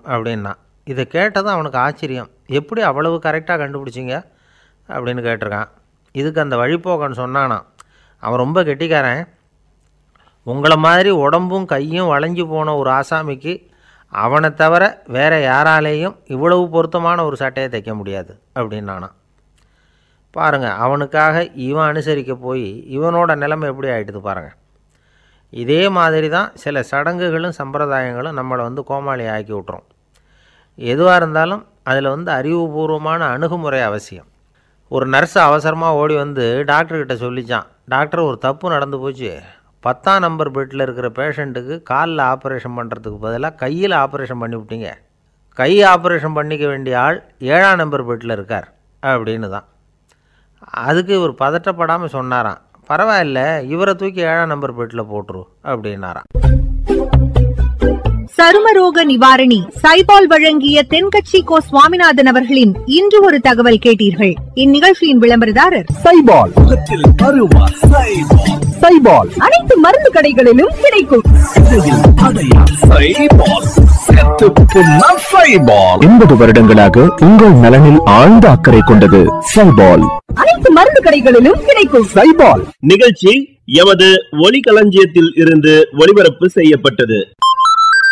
அப்படின்னா இதை கேட்டதும் அவனுக்கு ஆச்சரியம் எப்படி அவ்வளவு கரெக்டாக கண்டுபிடிச்சிங்க அப்படின்னு கேட்டிருக்கான் இதுக்கு அந்த வழிப்போக்கன் சொன்னானாம் அவன் ரொம்ப கெட்டிக்காரன் உங்களை மாதிரி உடம்பும் கையும் வளைஞ்சு போன ஒரு ஆசாமிக்கு அவனை தவிர வேற யாராலேயும் இவ்வளவு பொருத்தமான ஒரு சட்டையை தைக்க முடியாது அப்படின்னானான் பாருங்கள் அவனுக்காக இவன் அனுசரிக்க போய் இவனோட நிலைமை எப்படி ஆயிட்டுது பாருங்கள் இதே மாதிரி தான் சில சடங்குகளும் சம்பிரதாயங்களும் நம்மளை வந்து கோமாளி ஆக்கி விட்ரும் எதுவாக இருந்தாலும் அதில் வந்து அறிவுபூர்வமான அணுகுமுறை அவசியம் ஒரு நர்ஸ் அவசரமாக ஓடி வந்து டாக்டர்கிட்ட சொல்லிச்சான் டாக்டர் ஒரு தப்பு நடந்து போச்சு பத்தாம் நம்பர் பெட்டில் இருக்கிற பேஷண்ட்டுக்கு காலில் ஆப்ரேஷன் பண்ணுறதுக்கு பதிலாக கையில் ஆப்ரேஷன் பண்ணி விட்டீங்க கை ஆப்ரேஷன் பண்ணிக்க வேண்டிய ஆள் ஏழாம் நம்பர் பெட்டில் இருக்கார் அப்படின்னு தான் அதுக்கு இவர் பதட்டப்படாமல் சொன்னாராம் பரவாயில்ல இவரை தூக்கி ஏழாம் நம்பர் பெட்டில் போட்டுரு அப்படின்னாராம் சருமரோக நிவாரணி சைபால் வழங்கிய தென்கட்சி கோ சுவாமிநாதன் அவர்களின் இன்று ஒரு தகவல் கேட்டீர்கள் இந்நிகழ்ச்சியின் விளம்பரதாரர் சைபால் முகத்தில் அருவா சைபால் சைபால் அனைத்து மருந்து கடைகளிலும் கிடைக்கும் சைபால் செத்து புண்ணா சைபால் எண்பது வருடங்களாக உங்கள் நலனில் ஆழ்ந்த அக்கறை கொண்டது சைபால் அனைத்து மருந்து கடைகளிலும் கிடைக்கும் சைபால் நிகழ்ச்சி எமது ஒலிகளஞ்சியத்தில் இருந்து ஒளிபரப்பு செய்யப்பட்டது